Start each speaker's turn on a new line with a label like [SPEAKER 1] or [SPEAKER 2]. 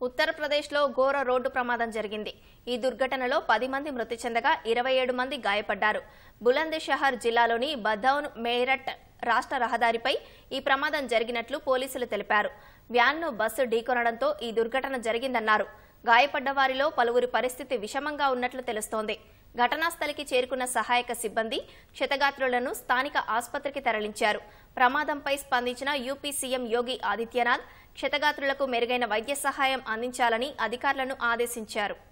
[SPEAKER 1] ఉత్తరప్రదేశ్లో ఘోర రోడ్డు ప్రమాదం జరిగింది ఈ దుర్ఘటనలో పది మంది మృతి చెందగా ఇరవై ఏడు మంది గాయపడ్డారు బులంద్షహర్ జిల్లాలోని బదౌన్ మేరట్ రాష్ట్ర రహదారిపై ఈ ప్రమాదం జరిగినట్లు పోలీసులు తెలిపారు వ్యాన్ను బస్సు ఢీకొనడంతో ఈ దుర్ఘటన జరిగిందన్నారు గాయపడ్డ వారిలో పలువురి పరిస్థితి విషమంగా ఉన్నట్లు తెలుస్తోంది ఘటనా స్థలికి చేరుకున్న సహాయక సిబ్బంది క్షతగాత్రులను స్థానిక ఆసుపత్రికి తరలించారు ప్రమాదంపై స్పందించిన యూపీ సీఎం యోగి ఆదిత్యనాథ్ క్షతగాత్రులకు మెరుగైన వైద్య సహాయం అందించాలని అధికారులను ఆదేశించారు